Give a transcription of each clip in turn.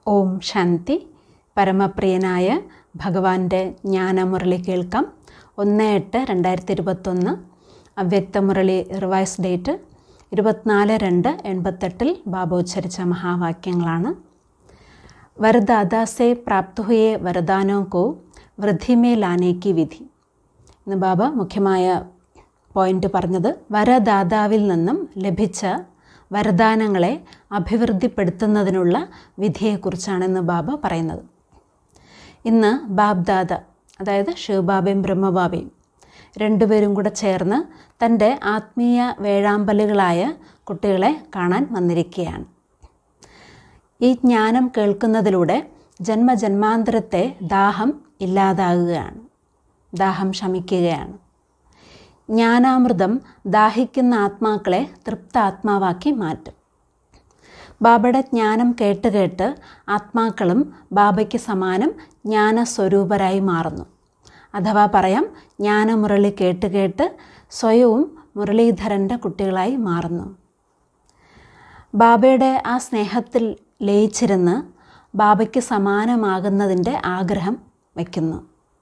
ഓം ശാന്തി പരമപ്രിയനായ ഭഗവാന്റെ ജ്ഞാനമുരളി കേൾക്കാം ഒന്ന് എട്ട് രണ്ടായിരത്തി ഇരുപത്തൊന്ന് അവ്യക്തമുരളി റിവൈസ് ഡേറ്റ് ഇരുപത്തിനാല് രണ്ട് എൺപത്തെട്ടിൽ ബാബ ഉച്ചരിച്ച മഹാവാക്യങ്ങളാണ് വരദാദാ സെ പ്രാപ്ത് ഹുയെ വരദാനോ കോ വൃദ്ധി മേ ലാനേ കി വിധി ഇന്ന് ബാബ മുഖ്യമായ പോയിന്റ് പറഞ്ഞത് വരദാതാവിൽ നിന്നും ലഭിച്ച വരദാനങ്ങളെ അഭിവൃദ്ധിപ്പെടുത്തുന്നതിനുള്ള വിധിയെക്കുറിച്ചാണ് ഇന്ന് ബാബ പറയുന്നത് ഇന്ന് ബാബ്ദാദ അതായത് ശിവബാബയും ബ്രഹ്മബാബയും രണ്ടുപേരും കൂടെ ചേർന്ന് തൻ്റെ ആത്മീയ വേഴാമ്പലുകളായ കുട്ടികളെ കാണാൻ വന്നിരിക്കുകയാണ് ഈ ജ്ഞാനം കേൾക്കുന്നതിലൂടെ ജന്മജന്മാന്തരത്തെ ദാഹം ഇല്ലാതാകുകയാണ് ദാഹം ശമിക്കുകയാണ് ജ്ഞാനാമൃതം ദാഹിക്കുന്ന ആത്മാക്കളെ തൃപ്താത്മാവാക്കി മാറ്റും ബാബയുടെ ജ്ഞാനം കേട്ട് കേട്ട് ആത്മാക്കളും ബാബയ്ക്ക് സമാനം ജ്ഞാനസ്വരൂപരായി മാറുന്നു അഥവാ പറയാം ജ്ഞാനമുരളി കേട്ട് കേട്ട് സ്വയവും മുരളീധരൻ്റെ കുട്ടികളായി മാറുന്നു ബാബയുടെ ആ സ്നേഹത്തിൽ ലയിച്ചിരുന്ന് ബാബയ്ക്ക് സമാനമാകുന്നതിൻ്റെ ആഗ്രഹം വയ്ക്കുന്നു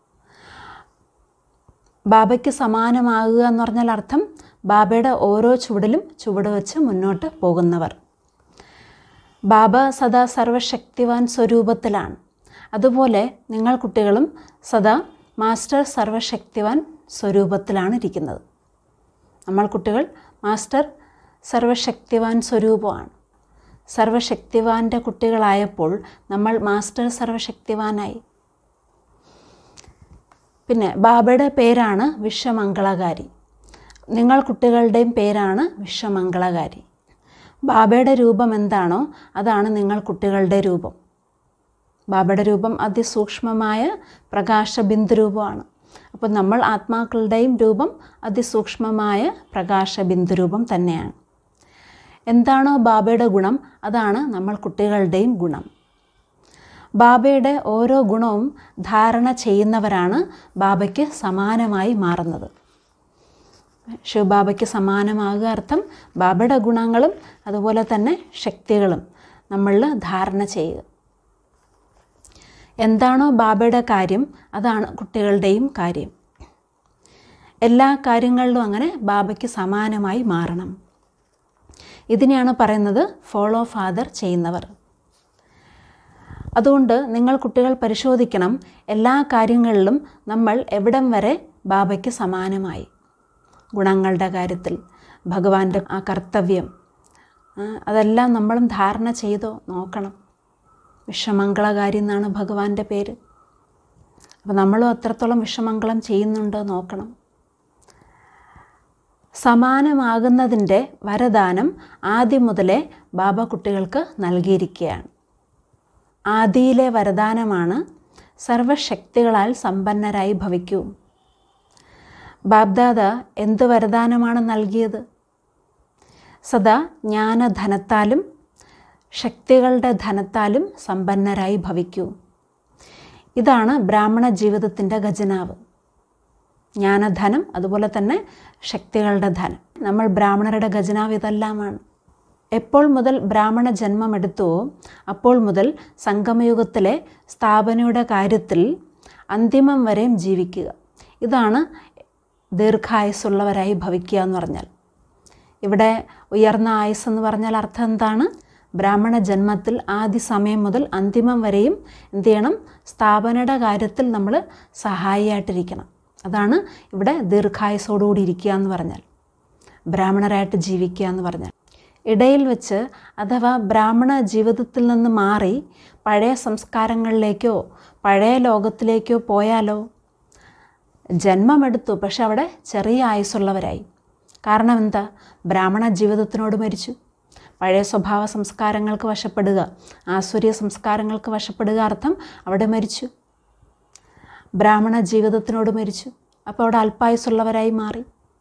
ബാബയ്ക്ക് സമാനമാകുക എന്ന് പറഞ്ഞാൽ അർത്ഥം ബാബയുടെ ഓരോ ചുവടിലും ചുവട് വെച്ച് മുന്നോട്ട് പോകുന്നവർ ബാബ സദാ സർവശക്തിവാൻ സ്വരൂപത്തിലാണ് അതുപോലെ നിങ്ങൾ കുട്ടികളും സദാ മാസ്റ്റർ സർവശക്തിവാൻ സ്വരൂപത്തിലാണ് ഇരിക്കുന്നത് നമ്മൾ കുട്ടികൾ മാസ്റ്റർ സർവശക്തിവാൻ സ്വരൂപമാണ് സർവശക്തിവാൻ്റെ കുട്ടികളായപ്പോൾ നമ്മൾ മാസ്റ്റർ സർവശക്തിവാനായി പിന്നെ ബാബയുടെ പേരാണ് വിശ്വമംഗളകാരി നിങ്ങൾ കുട്ടികളുടെയും പേരാണ് വിശ്വമംഗളകാരി ബാബയുടെ രൂപം എന്താണോ അതാണ് നിങ്ങൾ കുട്ടികളുടെ രൂപം ബാബയുടെ രൂപം അതിസൂക്ഷ്മമായ പ്രകാശബിന്ദു രൂപമാണ് അപ്പോൾ നമ്മൾ ആത്മാക്കളുടെയും രൂപം അതിസൂക്ഷ്മമായ പ്രകാശബിന്ദു രൂപം തന്നെയാണ് എന്താണോ ബാബയുടെ ഗുണം അതാണ് നമ്മൾ കുട്ടികളുടെയും ഗുണം ബാബയുടെ ഓരോ ഗുണവും ധാരണ ചെയ്യുന്നവരാണ് ബാബയ്ക്ക് സമാനമായി മാറുന്നത് ശിവബാബയ്ക്ക് സമാനമാകുക അർത്ഥം ബാബയുടെ ഗുണങ്ങളും അതുപോലെ തന്നെ ശക്തികളും നമ്മളിൽ ധാരണ ചെയ്യുക എന്താണോ ബാബയുടെ കാര്യം അതാണ് കുട്ടികളുടെയും കാര്യം എല്ലാ കാര്യങ്ങളിലും അങ്ങനെ ബാബയ്ക്ക് സമാനമായി മാറണം ഇതിനെയാണ് പറയുന്നത് ഫോളോ ഫാദർ ചെയ്യുന്നവർ അതുകൊണ്ട് നിങ്ങൾ കുട്ടികൾ പരിശോധിക്കണം എല്ലാ കാര്യങ്ങളിലും നമ്മൾ എവിടം വരെ ബാബയ്ക്ക് സമാനമായി ഗുണങ്ങളുടെ കാര്യത്തിൽ ഭഗവാന്റെ ആ കർത്തവ്യം അതെല്ലാം നമ്മളും ധാരണ ചെയ്തോ നോക്കണം വിശ്വമംഗളകാരി എന്നാണ് ഭഗവാന്റെ പേര് അപ്പോൾ നമ്മളും അത്രത്തോളം വിശ്വമംഗളം ചെയ്യുന്നുണ്ടോ നോക്കണം സമാനമാകുന്നതിൻ്റെ വരദാനം ആദ്യം മുതലേ ബാബ കുട്ടികൾക്ക് നൽകിയിരിക്കുകയാണ് ആദിയിലെ വരദാനമാണ് സർവശക്തികളാൽ സമ്പന്നരായി ഭവിക്കൂ ബാബ്ദാദ എന്ത് വരദാനമാണ് നൽകിയത് സദാ ജ്ഞാനധനത്താലും ശക്തികളുടെ ധനത്താലും സമ്പന്നരായി ഭവിക്കൂ ഇതാണ് ബ്രാഹ്മണ ജീവിതത്തിൻ്റെ ഖജനാവ് ജ്ഞാനധനം അതുപോലെ തന്നെ ശക്തികളുടെ ധനം നമ്മൾ ബ്രാഹ്മണരുടെ ഖജനാവ് ഇതെല്ലാമാണ് എപ്പോൾ മുതൽ ബ്രാഹ്മണ ജന്മമെടുത്തുവോ അപ്പോൾ മുതൽ സംഗമയുഗത്തിലെ സ്ഥാപനയുടെ കാര്യത്തിൽ അന്തിമം വരെയും ജീവിക്കുക ഇതാണ് ദീർഘായുസ്സുള്ളവരായി ഭവിക്കുക എന്ന് പറഞ്ഞാൽ ഇവിടെ ഉയർന്ന ആയുസ് എന്ന് പറഞ്ഞാൽ അർത്ഥം എന്താണ് ബ്രാഹ്മണ ജന്മത്തിൽ ആദ്യ സമയം മുതൽ അന്തിമം വരെയും എന്ത് ചെയ്യണം സ്ഥാപനയുടെ കാര്യത്തിൽ നമ്മൾ സഹായിയായിട്ടിരിക്കണം അതാണ് ഇവിടെ ദീർഘായുസോടുകൂടി ഇരിക്കുക എന്ന് പറഞ്ഞാൽ ബ്രാഹ്മണരായിട്ട് ജീവിക്കുക എന്ന് പറഞ്ഞാൽ ഇടയിൽ വെച്ച് അഥവാ ബ്രാഹ്മണ ജീവിതത്തിൽ നിന്ന് മാറി പഴയ സംസ്കാരങ്ങളിലേക്കോ പഴയ ലോകത്തിലേക്കോ പോയാലോ ജന്മമെടുത്തു പക്ഷെ അവിടെ ചെറിയ ആയുസ്സുള്ളവരായി കാരണം എന്താ ബ്രാഹ്മണ ജീവിതത്തിനോട് മരിച്ചു പഴയ സ്വഭാവ സംസ്കാരങ്ങൾക്ക് വശപ്പെടുക ആസുര്യ സംസ്കാരങ്ങൾക്ക് വശപ്പെടുക അർത്ഥം അവിടെ മരിച്ചു ബ്രാഹ്മണ ജീവിതത്തിനോട് മരിച്ചു അപ്പോൾ അവിടെ അല്പായുസുള്ളവരായി മാറി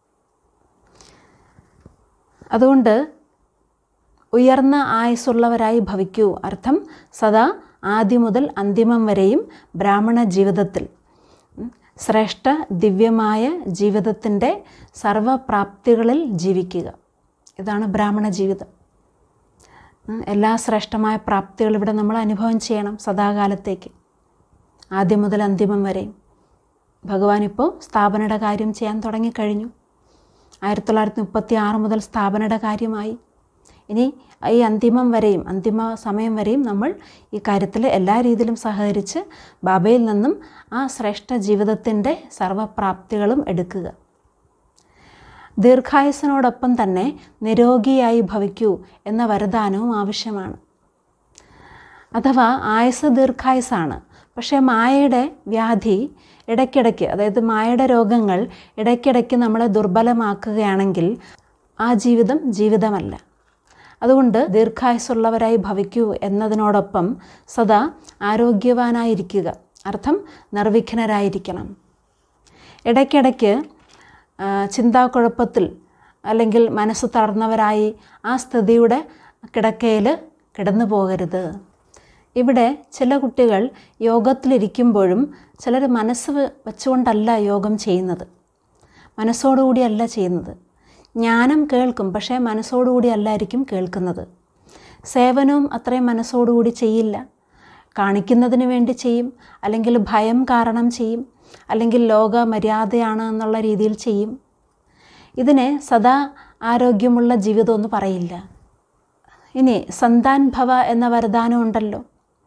അതുകൊണ്ട് ഉയർന്ന ആയുസ്സുള്ളവരായി ഭവിക്കൂ അർത്ഥം സദാ ആദ്യം മുതൽ അന്തിമം വരെയും ബ്രാഹ്മണ ജീവിതത്തിൽ ശ്രേഷ്ഠ ദിവ്യമായ ജീവിതത്തിൻ്റെ സർവപ്രാപ്തികളിൽ ജീവിക്കുക ഇതാണ് ബ്രാഹ്മണ ജീവിതം ഉം, എല്ലാ ശ്രേഷ്ഠമായ പ്രാപ്തികളും ഇവിടെ നമ്മൾ അനുഭവം ചെയ്യണം സദാകാലത്തേക്ക് ആദ്യം മുതൽ അന്തിമം വരെയും ഭഗവാൻ ഇപ്പോൾ സ്ഥാപനയുടെ കാര്യം ചെയ്യാൻ തുടങ്ങിക്കഴിഞ്ഞു ആയിരത്തി തൊള്ളായിരത്തി മുപ്പത്തി ആറ് മുതൽ സ്ഥാപനയുടെ കാര്യമായി ഇനി ഈ അന്തിമം വരെയും അന്തിമ സമയം വരെയും നമ്മൾ ഈ കാര്യത്തിൽ എല്ലാ രീതിയിലും സഹകരിച്ച് ബാബയിൽ നിന്നും ആ ശ്രേഷ്ഠ ജീവിതത്തിൻ്റെ സർവപ്രാപ്തികളും എടുക്കുക ദീർഘായുസിനോടൊപ്പം തന്നെ നിരോഗിയായി ഭവിക്കൂ എന്ന വരദാനവും ആവശ്യമാണ് അഥവാ ആയുസ് ദീർഘായുസാണ് പക്ഷേ മായയുടെ വ്യാധി ഇടയ്ക്കിടയ്ക്ക് അതായത് മായയുടെ രോഗങ്ങൾ ഇടയ്ക്കിടയ്ക്ക് നമ്മളെ ദുർബലമാക്കുകയാണെങ്കിൽ ആ ജീവിതം ജീവിതമല്ല അതുകൊണ്ട് ദീർഘായുസുള്ളവരായി ഭവിക്കൂ എന്നതിനോടൊപ്പം സദാ ആരോഗ്യവാനായിരിക്കുക അർത്ഥം നിർവിഘ്നരായിരിക്കണം ഇടയ്ക്കിടയ്ക്ക് ആ, ചിന്താക്കുഴപ്പത്തിൽ അല്ലെങ്കിൽ മനസ്സ് തളർന്നവരായി ആ സ്ഥിതിയുടെ കിടക്കയിൽ കിടന്നു പോകരുത് ഇവിടെ ചില കുട്ടികൾ യോഗത്തിലിരിക്കുമ്പോഴും ചിലർ മനസ്സ് വെ- വെച്ചുകൊണ്ടല്ല യോഗം ചെയ്യുന്നത് മനസ്സോടുകൂടിയല്ല ചെയ്യുന്നത് ജ്ഞാനം കേൾക്കും പക്ഷേ മനസ്സോടുകൂടി അല്ലായിരിക്കും കേൾക്കുന്നത് സേവനവും അത്രയും മനസ്സോടുകൂടി ചെയ്യില്ല കാണിക്കുന്നതിന് വേണ്ടി ചെയ്യും അല്ലെങ്കിൽ ഭയം കാരണം ചെയ്യും അല്ലെങ്കിൽ ലോക മര്യാദയാണ് എന്നുള്ള രീതിയിൽ ചെയ്യും ഇതിനെ സദാ ആരോഗ്യമുള്ള ജീവിതമെന്ന് പറയില്ല ഇനി സന്താൻ ഭവ എന്ന വരദാനം ഉണ്ടല്ലോ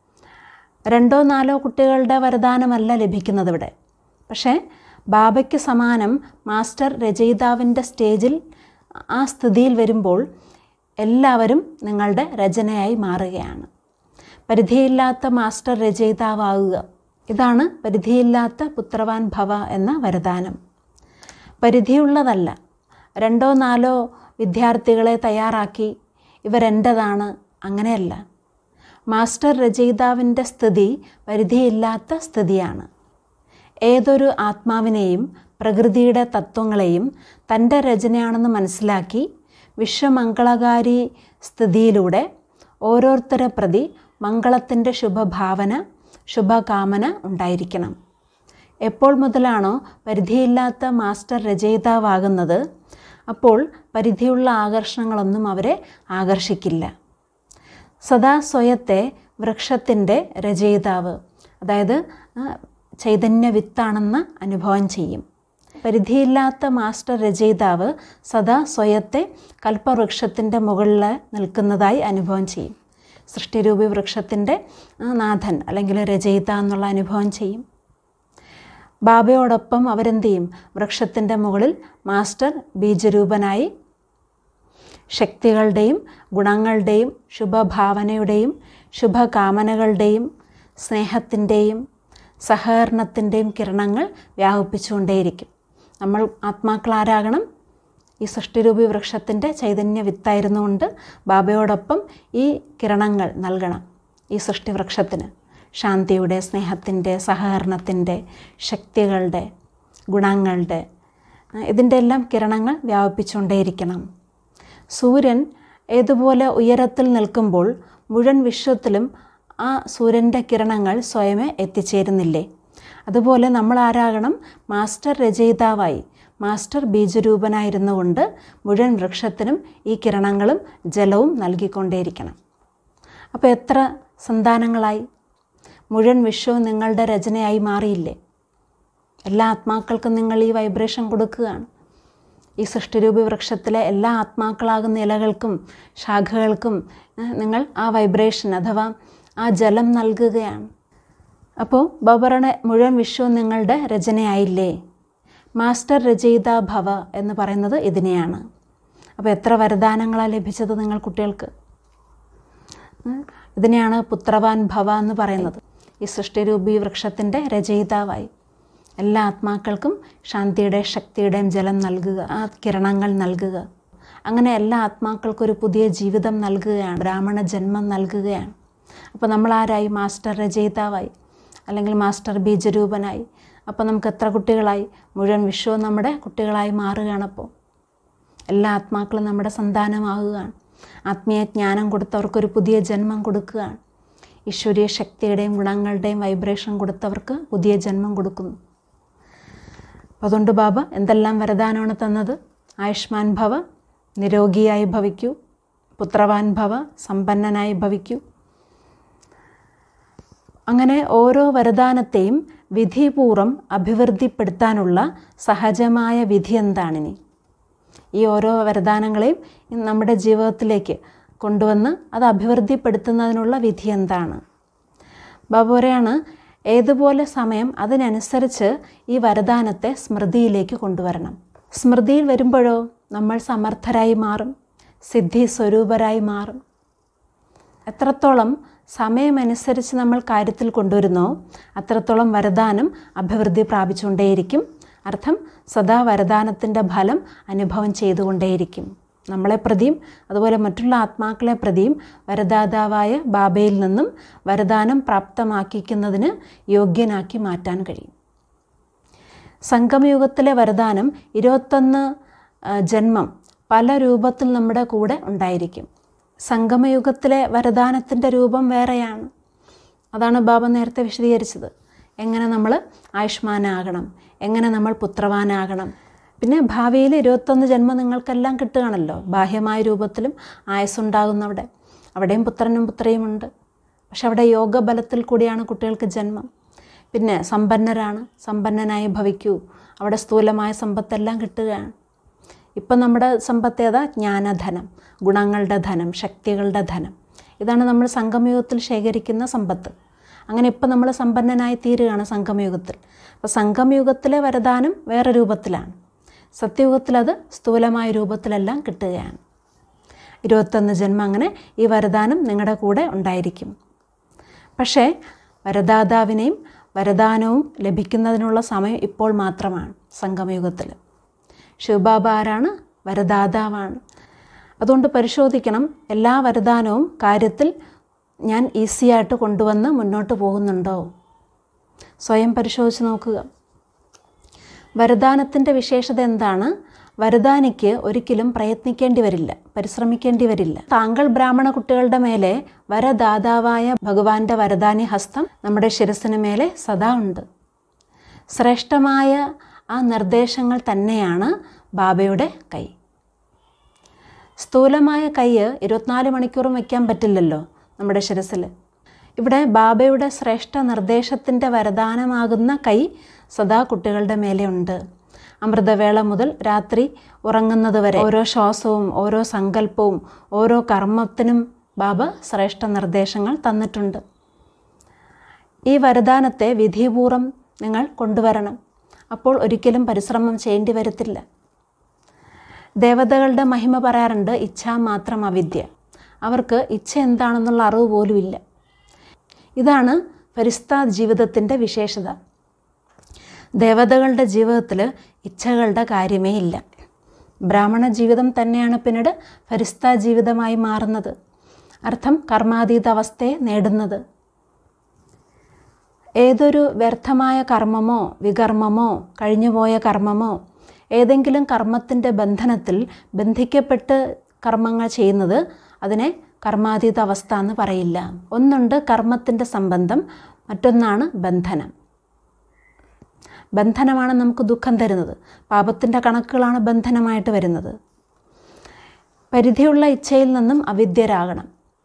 രണ്ടോ നാലോ കുട്ടികളുടെ വരദാനമല്ല ലഭിക്കുന്നത് ഇവിടെ പക്ഷേ ബാബയ്ക്ക് സമാനം മാസ്റ്റർ രചയിതാവിൻ്റെ സ്റ്റേജിൽ ആ സ്ഥിതിയിൽ വരുമ്പോൾ എല്ലാവരും നിങ്ങളുടെ രചനയായി മാറുകയാണ് പരിധിയില്ലാത്ത മാസ്റ്റർ രചയിതാവാകുക ഇതാണ് പരിധിയില്ലാത്ത പുത്രവാൻ ഭവ എന്ന വരദാനം പരിധിയുള്ളതല്ല രണ്ടോ നാലോ വിദ്യാർത്ഥികളെ തയ്യാറാക്കി ഇവരെൻ്റെതാണ് അങ്ങനെയല്ല മാസ്റ്റർ രചയിതാവിൻ്റെ സ്ഥിതി പരിധിയില്ലാത്ത സ്ഥിതിയാണ് ഏതൊരു ആത്മാവിനെയും പ്രകൃതിയുടെ തത്വങ്ങളെയും തൻ്റെ രചനയാണെന്ന് മനസ്സിലാക്കി വിശ്വമംഗളകാരി സ്ഥിതിയിലൂടെ ഓരോരുത്തരെ പ്രതി മംഗളത്തിൻ്റെ ശുഭഭാവന ശുഭകാമന ഉണ്ടായിരിക്കണം എപ്പോൾ മുതലാണോ പരിധിയില്ലാത്ത മാസ്റ്റർ രചയിതാവാകുന്നത് അപ്പോൾ പരിധിയുള്ള ആകർഷണങ്ങളൊന്നും അവരെ ആകർഷിക്കില്ല സദാ സ്വയത്തെ വൃക്ഷത്തിൻ്റെ രചയിതാവ് അതായത് ആ, ചൈതന്യ വിത്താണെന്ന് അനുഭവം ചെയ്യും പരിധിയില്ലാത്ത മാസ്റ്റർ രചയിതാവ് സദാ സ്വയത്തെ കൽപ്പവൃക്ഷത്തിൻ്റെ മുകളിൽ നിൽക്കുന്നതായി അനുഭവം ചെയ്യും സൃഷ്ടിരൂപി വൃക്ഷത്തിൻ്റെ ആ, നാഥൻ അല്ലെങ്കിൽ രചയിത എന്നുള്ള അനുഭവം ചെയ്യും ബാബയോടൊപ്പം അവരെന്ത് ചെയ്യും വൃക്ഷത്തിൻ്റെ മുകളിൽ മാസ്റ്റർ ബീജരൂപനായി ശക്തികളുടെയും ഗുണങ്ങളുടെയും ശുഭഭാവനയുടെയും ശുഭകാമനകളുടെയും സ്നേഹത്തിൻ്റെയും സഹകരണത്തിൻ്റെയും കിരണങ്ങൾ വ്യാപിപ്പിച്ചുകൊണ്ടേയിരിക്കും നമ്മൾ ആത്മാക്കളാരാകണം ഈ സൃഷ്ടിരൂപി വൃക്ഷത്തിൻ്റെ ചൈതന്യ വിത്തായിരുന്നുകൊണ്ട് ബാബയോടൊപ്പം ഈ കിരണങ്ങൾ നൽകണം ഈ സൃഷ്ടിവൃക്ഷത്തിന് ശാന്തിയുടെ സ്നേഹത്തിൻ്റെ സഹകരണത്തിൻ്റെ ശക്തികളുടെ ഗുണങ്ങളുടെ ഇതിൻ്റെ എല്ലാം കിരണങ്ങൾ വ്യാപിപ്പിച്ചുകൊണ്ടേയിരിക്കണം സൂര്യൻ ഏതുപോലെ ഉയരത്തിൽ നിൽക്കുമ്പോൾ മുഴുവൻ വിശ്വത്തിലും ആ സൂര്യൻ്റെ കിരണങ്ങൾ സ്വയമേ എത്തിച്ചേരുന്നില്ലേ അതുപോലെ നമ്മൾ ആരാകണം മാസ്റ്റർ രചയിതാവായി മാസ്റ്റർ ബീജരൂപനായിരുന്നു കൊണ്ട് മുഴുവൻ വൃക്ഷത്തിനും ഈ കിരണങ്ങളും ജലവും നൽകിക്കൊണ്ടേയിരിക്കണം അപ്പോൾ എത്ര സന്താനങ്ങളായി മുഴുവൻ വിശ്വവും നിങ്ങളുടെ രചനയായി മാറിയില്ലേ എല്ലാ ആത്മാക്കൾക്കും നിങ്ങൾ ഈ വൈബ്രേഷൻ കൊടുക്കുകയാണ് ഈ സൃഷ്ടിരൂപി വൃക്ഷത്തിലെ എല്ലാ ആത്മാക്കളാകുന്ന ഇലകൾക്കും ശാഖകൾക്കും ഏഹ്, നിങ്ങൾ ആ വൈബ്രേഷൻ അഥവാ ആ ജലം നൽകുകയാണ് അപ്പോൾ ബബറുടെ മുഴുവൻ വിശ്വവും നിങ്ങളുടെ രചനയായില്ലേ മാസ്റ്റർ രചയിത ഭവ എന്ന് പറയുന്നത് ഇതിനെയാണ് അപ്പോൾ എത്ര വരദാനങ്ങളാണ് ലഭിച്ചത് നിങ്ങൾ കുട്ടികൾക്ക് ഉം. ഇതിനെയാണ് പുത്രവാൻ ഭവ എന്ന് പറയുന്നത് ഈ സൃഷ്ടിരൂപി വൃക്ഷത്തിൻ്റെ രചയിതാവായി എല്ലാ ആത്മാക്കൾക്കും ശാന്തിയുടെ ശക്തിയുടെയും ജലം നൽകുക ആ കിരണങ്ങൾ നൽകുക അങ്ങനെ എല്ലാ ആത്മാക്കൾക്കും ഒരു പുതിയ ജീവിതം നൽകുകയാണ് ബ്രാഹ്മണ ജന്മം നൽകുകയാണ് അപ്പോൾ നമ്മൾ ആരായി മാസ്റ്റർ രചയിതാവായി അല്ലെങ്കിൽ മാസ്റ്റർ ബീജരൂപനായി അപ്പോൾ നമുക്ക് എത്ര കുട്ടികളായി മുഴുവൻ വിശ്വവും നമ്മുടെ കുട്ടികളായി മാറുകയാണ് അപ്പോൾ എല്ലാ ആത്മാക്കളും നമ്മുടെ സന്താനമാകുകയാണ് ആത്മീയ ജ്ഞാനം കൊടുത്തവർക്കൊരു പുതിയ ജന്മം കൊടുക്കുകയാണ് ഈശ്വരീയ ശക്തിയുടെയും ഗുണങ്ങളുടെയും വൈബ്രേഷൻ കൊടുത്തവർക്ക് പുതിയ ജന്മം കൊടുക്കുന്നു അതുകൊണ്ട് ബാബ എന്തെല്ലാം വരദാനമാണ് തന്നത് ആയുഷ്മാൻ ഭവ നിരോഗിയായി ഭവിക്കൂ പുത്രവാൻ ഭവ സമ്പന്നനായി ഭവിക്കൂ അങ്ങനെ ഓരോ വരദാനത്തെയും വിധിപൂർവം അഭിവൃദ്ധിപ്പെടുത്താനുള്ള സഹജമായ വിധി എന്താണിനി ഈ ഓരോ വരദാനങ്ങളെയും നമ്മുടെ ജീവിതത്തിലേക്ക് കൊണ്ടുവന്ന് അത് അഭിവൃദ്ധിപ്പെടുത്തുന്നതിനുള്ള വിധി എന്താണ് ബാബു പറയാണ് ഏതുപോലെ സമയം അതിനനുസരിച്ച് ഈ വരദാനത്തെ സ്മൃതിയിലേക്ക് കൊണ്ടുവരണം സ്മൃതിയിൽ വരുമ്പോഴോ നമ്മൾ സമർത്ഥരായി മാറും സിദ്ധി സ്വരൂപരായി മാറും എത്രത്തോളം സമയമനുസരിച്ച് നമ്മൾ കാര്യത്തിൽ കൊണ്ടുവരുന്നോ അത്രത്തോളം വരദാനം അഭിവൃദ്ധി പ്രാപിച്ചുകൊണ്ടേയിരിക്കും അർത്ഥം സദാ വരദാനത്തിൻ്റെ ഫലം അനുഭവം ചെയ്തുകൊണ്ടേയിരിക്കും നമ്മളെ പ്രതിയും അതുപോലെ മറ്റുള്ള ആത്മാക്കളെ പ്രതിയും വരദാതാവായ ബാബയിൽ നിന്നും വരദാനം പ്രാപ്തമാക്കിക്കുന്നതിന് യോഗ്യനാക്കി മാറ്റാൻ കഴിയും സംഗമയുഗത്തിലെ വരദാനം ഇരുപത്തൊന്ന് ജന്മം പല രൂപത്തിൽ നമ്മുടെ കൂടെ ഉണ്ടായിരിക്കും സംഗമയുഗത്തിലെ വരദാനത്തിൻ്റെ രൂപം വേറെയാണ് അതാണ് ബാബ നേരത്തെ വിശദീകരിച്ചത് എങ്ങനെ നമ്മൾ ആയുഷ്മാനാകണം എങ്ങനെ നമ്മൾ പുത്രവാനാകണം പിന്നെ ഭാവിയിൽ ഇരുപത്തൊന്ന് ജന്മം നിങ്ങൾക്കെല്ലാം കിട്ടുകയാണല്ലോ ബാഹ്യമായ രൂപത്തിലും ആയുസ്സുണ്ടാകുന്നവിടെ അവിടെയും പുത്രനും പുത്രയുമുണ്ട് പക്ഷെ അവിടെ യോഗബലത്തിൽ കൂടിയാണ് കുട്ടികൾക്ക് ജന്മം പിന്നെ സമ്പന്നരാണ് സമ്പന്നനായി ഭവിക്കൂ അവിടെ സ്ഥൂലമായ സമ്പത്തെല്ലാം കിട്ടുകയാണ് ഇപ്പം നമ്മുടെ സമ്പത്ത് ഏതാ ജ്ഞാനധനം ഗുണങ്ങളുടെ ധനം ശക്തികളുടെ ധനം ഇതാണ് നമ്മൾ സംഗമയുഗത്തിൽ ശേഖരിക്കുന്ന സമ്പത്ത് അങ്ങനെ ഇപ്പം നമ്മൾ സമ്പന്നനായി തീരുകയാണ് സംഗമയുഗത്തിൽ അപ്പോൾ സംഗമയുഗത്തിലെ വരദാനം വേറെ രൂപത്തിലാണ് സത്യയുഗത്തിലത് സ്ഥൂലമായ രൂപത്തിലെല്ലാം കിട്ടുകയാണ് ഇരുപത്തൊന്ന് ജന്മം അങ്ങനെ ഈ വരദാനം നിങ്ങളുടെ കൂടെ ഉണ്ടായിരിക്കും പക്ഷേ വരദാതാവിനെയും വരദാനവും ലഭിക്കുന്നതിനുള്ള സമയം ഇപ്പോൾ മാത്രമാണ് സംഗമയുഗത്തിൽ ശിവബാബ ആരാണ് വരദാതാവാണ് അതുകൊണ്ട് പരിശോധിക്കണം എല്ലാ വരദാനവും കാര്യത്തിൽ ഞാൻ ഈസിയായിട്ട് കൊണ്ടുവന്ന് മുന്നോട്ട് പോകുന്നുണ്ടോ സ്വയം പരിശോധിച്ച് നോക്കുക വരദാനത്തിൻ്റെ വിശേഷത എന്താണ് വരദാനിക്ക് ഒരിക്കലും പ്രയത്നിക്കേണ്ടി വരില്ല പരിശ്രമിക്കേണ്ടി വരില്ല താങ്കൾ ബ്രാഹ്മണ കുട്ടികളുടെ മേലെ വരദാതാവായ ഭഗവാന്റെ വരദാനി ഹസ്തം നമ്മുടെ ശിരസിന് മേലെ സദാ ഉണ്ട് ശ്രേഷ്ഠമായ ആ നിർദ്ദേശങ്ങൾ തന്നെയാണ് ബാബയുടെ കൈ സ്ഥൂലമായ കൈ ഇരുപത്തിനാല് മണിക്കൂറും വയ്ക്കാൻ പറ്റില്ലല്ലോ നമ്മുടെ ശിരസിൽ ഇവിടെ ബാബയുടെ ശ്രേഷ്ഠ നിർദ്ദേശത്തിൻ്റെ വരദാനമാകുന്ന കൈ സദാ കുട്ടികളുടെ മേലെയുണ്ട് അമൃതവേള മുതൽ രാത്രി ഉറങ്ങുന്നത് വരെ ഓരോ ശ്വാസവും ഓരോ സങ്കല്പവും ഓരോ കർമ്മത്തിനും ബാബ ശ്രേഷ്ഠ നിർദ്ദേശങ്ങൾ തന്നിട്ടുണ്ട് ഈ വരദാനത്തെ വിധിപൂർവം നിങ്ങൾ കൊണ്ടുവരണം അപ്പോൾ ഒരിക്കലും പരിശ്രമം ചെയ്യേണ്ടി വരത്തില്ല ദേവതകളുടെ മഹിമ പറയാറുണ്ട് ഇച്ഛ മാത്രം അവിദ്യ അവർക്ക് ഇച്ഛ എന്താണെന്നുള്ള അറിവ് പോലുമില്ല ഇതാണ് ഫരിസ്ത ജീവിതത്തിൻ്റെ വിശേഷത ദേവതകളുടെ ജീവിതത്തിൽ ഇച്ഛകളുടെ കാര്യമേ ഇല്ല ബ്രാഹ്മണ ജീവിതം തന്നെയാണ് പിന്നീട് ഫരിസ്ത ജീവിതമായി മാറുന്നത് അർത്ഥം കർമാതീത അവസ്ഥയെ നേടുന്നത് ഏതൊരു വ്യർത്ഥമായ കർമ്മമോ വികർമ്മമോ കഴിഞ്ഞുപോയ കർമ്മമോ ഏതെങ്കിലും കർമ്മത്തിൻ്റെ ബന്ധനത്തിൽ ബന്ധിക്കപ്പെട്ട് കർമ്മങ്ങൾ ചെയ്യുന്നത് അതിനെ കർമാതീത അവസ്ഥ എന്ന് പറയില്ല ഒന്നുണ്ട് കർമ്മത്തിൻ്റെ സംബന്ധം മറ്റൊന്നാണ് ബന്ധനം ബന്ധനമാണ് നമുക്ക് ദുഃഖം തരുന്നത് പാപത്തിൻ്റെ കണക്കുകളാണ് ബന്ധനമായിട്ട് വരുന്നത് പരിധിയുള്ള ഇച്ഛയിൽ നിന്നും അവിദ്യരാകണം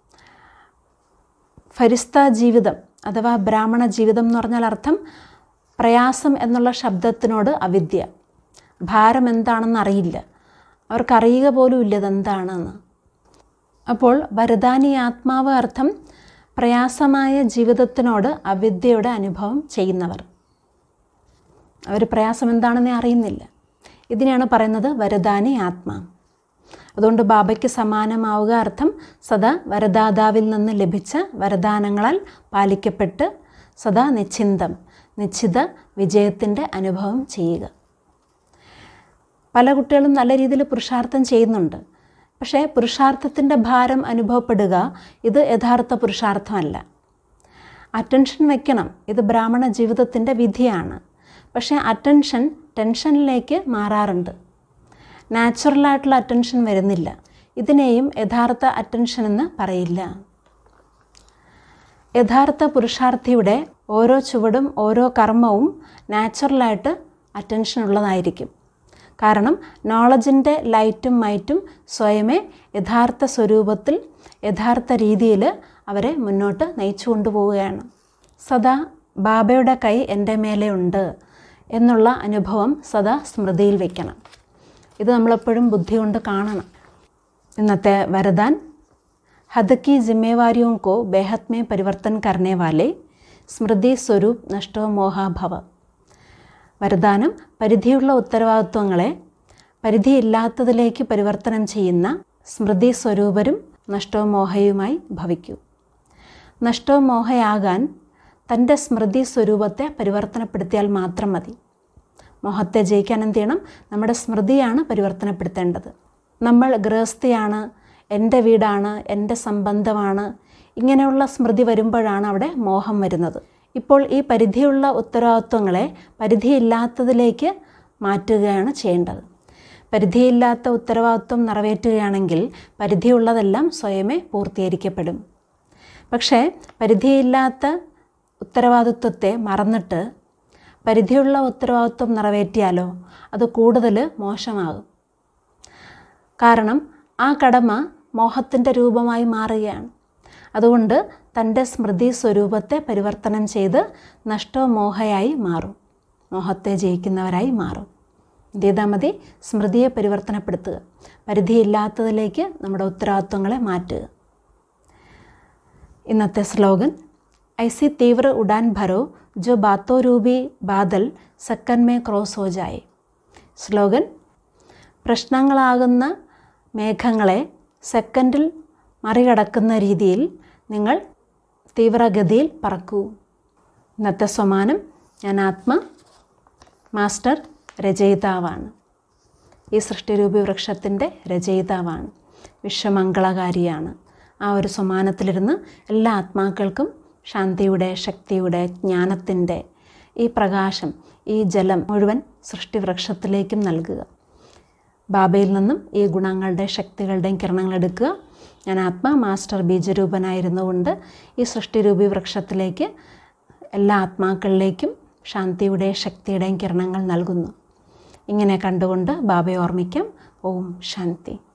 ഫരിസ്ത ജീവിതം അഥവാ ബ്രാഹ്മണ ജീവിതം എന്ന് പറഞ്ഞാൽ അർത്ഥം പ്രയാസം എന്നുള്ള ശബ്ദത്തിനോട് അവിദ്യ ഭാരം എന്താണെന്ന് അറിയില്ല അവർക്കറിയുക പോലും ഇല്ല ഇതെന്താണെന്ന് അപ്പോൾ വരദാനി ആത്മാവ് അർത്ഥം പ്രയാസമായ ജീവിതത്തിനോട് അവിദ്യയുടെ അനുഭവം ചെയ്യുന്നവർ അവർ പ്രയാസം എന്താണെന്ന് അറിയുന്നില്ല ഇതിനെയാണ് പറയുന്നത് വരദാനി ആത്മാ അതുകൊണ്ട് ബാബയ്ക്ക് സമാനമാവുക അർത്ഥം സദാ വരദാതാവിൽ നിന്ന് ലഭിച്ച വരദാനങ്ങളാൽ പാലിക്കപ്പെട്ട് സദാ നിശ്ചിന്തം നിശ്ചിത വിജയത്തിൻ്റെ അനുഭവം ചെയ്യുക പല കുട്ടികളും നല്ല രീതിയിൽ പുരുഷാർത്ഥം ചെയ്യുന്നുണ്ട് പക്ഷേ പുരുഷാർത്ഥത്തിൻ്റെ ഭാരം അനുഭവപ്പെടുക ഇത് യഥാർത്ഥ പുരുഷാർത്ഥമല്ല അറ്റൻഷൻ വയ്ക്കണം ഇത് ബ്രാഹ്മണ ജീവിതത്തിൻ്റെ വിധിയാണ് പക്ഷേ അറ്റൻഷൻ ടെൻഷനിലേക്ക് മാറാറുണ്ട് നാച്ചുറലായിട്ടുള്ള അറ്റൻഷൻ വരുന്നില്ല ഇതിനെയും യഥാർത്ഥ അറ്റൻഷൻ എന്ന് പറയില്ല യഥാർത്ഥ പുരുഷാർത്ഥിയുടെ ഓരോ ചുവടും ഓരോ കർമ്മവും നാച്ചുറലായിട്ട് അറ്റൻഷൻ ഉള്ളതായിരിക്കും കാരണം നോളജിൻ്റെ ലൈറ്റും മൈറ്റും സ്വയമേ യഥാർത്ഥ സ്വരൂപത്തിൽ യഥാർത്ഥ രീതിയിൽ അവരെ മുന്നോട്ട് നയിച്ചു കൊണ്ടുപോവുകയാണ് സദാ ബാബയുടെ കൈ എൻ്റെ മേലെ ഉണ്ട് എന്നുള്ള അനുഭവം സദാ സ്മൃതിയിൽ വയ്ക്കണം ഇത് നമ്മളെപ്പോഴും ബുദ്ധി കൊണ്ട് കാണണം ഇന്നത്തെ വരദാൻ हद की जिम्मेवारियों को बेहद में परिवर्तन करने वाले സ്മൃതി സ്വരൂപ് നഷ്ടോ മോഹാഭവ വരദാനം പരിധിയുള്ള ഉത്തരവാദിത്വങ്ങളെ പരിധിയില്ലാത്തതിലേക്ക് പരിവർത്തനം ചെയ്യുന്ന സ്മൃതി സ്വരൂപരും നഷ്ടോ മോഹയുമായി ഭവിക്കൂ നഷ്ടോ മോഹയാകാൻ തൻ്റെ സ്മൃതി സ്വരൂപത്തെ പരിവർത്തനപ്പെടുത്തിയാൽ മാത്രം മതി മോഹത്തെ ജയിക്കാൻ എന്ത് ചെയ്യണം നമ്മുടെ സ്മൃതിയാണ് പരിവർത്തനപ്പെടുത്തേണ്ടത് നമ്മൾ ഗൃഹസ്ഥയാണ് എൻ്റെ വീടാണ് എൻ്റെ സംബന്ധമാണ് ഇങ്ങനെയുള്ള സ്മൃതി വരുമ്പോഴാണ് അവിടെ മോഹം വരുന്നത് ഇപ്പോൾ ഈ പരിധിയുള്ള ഉത്തരവാദിത്വങ്ങളെ പരിധിയില്ലാത്തതിലേക്ക് മാറ്റുകയാണ് ചെയ്യേണ്ടത് പരിധിയില്ലാത്ത ഉത്തരവാദിത്വം നിറവേറ്റുകയാണെങ്കിൽ പരിധിയുള്ളതെല്ലാം സ്വയമേ പൂർത്തീകരിക്കപ്പെടും പക്ഷേ പരിധിയില്ലാത്ത ഉത്തരവാദിത്വത്തെ മറന്നിട്ട് പരിധിയുള്ള ഉത്തരവാദിത്വം നിറവേറ്റിയാലോ അത് കൂടുതൽ മോശമാകും കാരണം ആ കടമ മോഹത്തിൻ്റെ രൂപമായി മാറുകയാണ് അതുകൊണ്ട് തൻ്റെ സ്മൃതി സ്വരൂപത്തെ പരിവർത്തനം ചെയ്ത് നഷ്ടമോഹയായി മാറും മോഹത്തെ ജയിക്കുന്നവരായി മാറും എന്ത് ചെയ്താൽ മതി സ്മൃതിയെ പരിവർത്തനപ്പെടുത്തുക പരിധിയില്ലാത്തതിലേക്ക് നമ്മുടെ ഉത്തരവാദിത്വങ്ങളെ മാറ്റുക ഇന്നത്തെ സ്ലോഗൻ ഐസി തീവ്ര ഉഡാൻ ഭരോ ജോ ബാത്തോ രൂപി ബാദൽ സെക്കൻ മേ ക്രോസ് ഹോ ജായേ സ്ലോഗൻ പ്രശ്നങ്ങളാകുന്ന മേഘങ്ങളെ സെക്കൻഡിൽ മറികടക്കുന്ന രീതിയിൽ നിങ്ങൾ തീവ്രഗതിയിൽ പറക്കൂ ഇന്നത്തെ സമാനം ഞാൻ ആത്മ മാസ്റ്റർ രചയിതാവാണ് ഈ സൃഷ്ടിരൂപി വൃക്ഷത്തിൻ്റെ രചയിതാവാണ് വിശ്വമംഗളകാരിയാണ് ആ ഒരു സമാനത്തിലിരുന്ന് എല്ലാ ആത്മാക്കൾക്കും ശാന്തിയുടെ ശക്തിയുടെ ജ്ഞാനത്തിൻ്റെ ഈ പ്രകാശം ഈ ജലം മുഴുവൻ സൃഷ്ടിവൃക്ഷത്തിലേക്കും നൽകുക ബാബയിൽ നിന്നും ഈ ഗുണങ്ങളുടെ ശക്തികളുടെയും കിരണങ്ങൾ എടുക്കുക ഞാൻ ആത്മാ മാസ്റ്റർ ബീജരൂപനായിരുന്നുകൊണ്ട് ഈ സൃഷ്ടിരൂപി വൃക്ഷത്തിലേക്ക് എല്ലാ ആത്മാക്കളിലേക്കും ശാന്തിയുടെ ശക്തിയുടെയും കിരണങ്ങൾ നൽകുന്നു ഇങ്ങനെ കണ്ടുകൊണ്ട് ബാബയെ ഓർമ്മിക്കാം ഓം ശാന്തി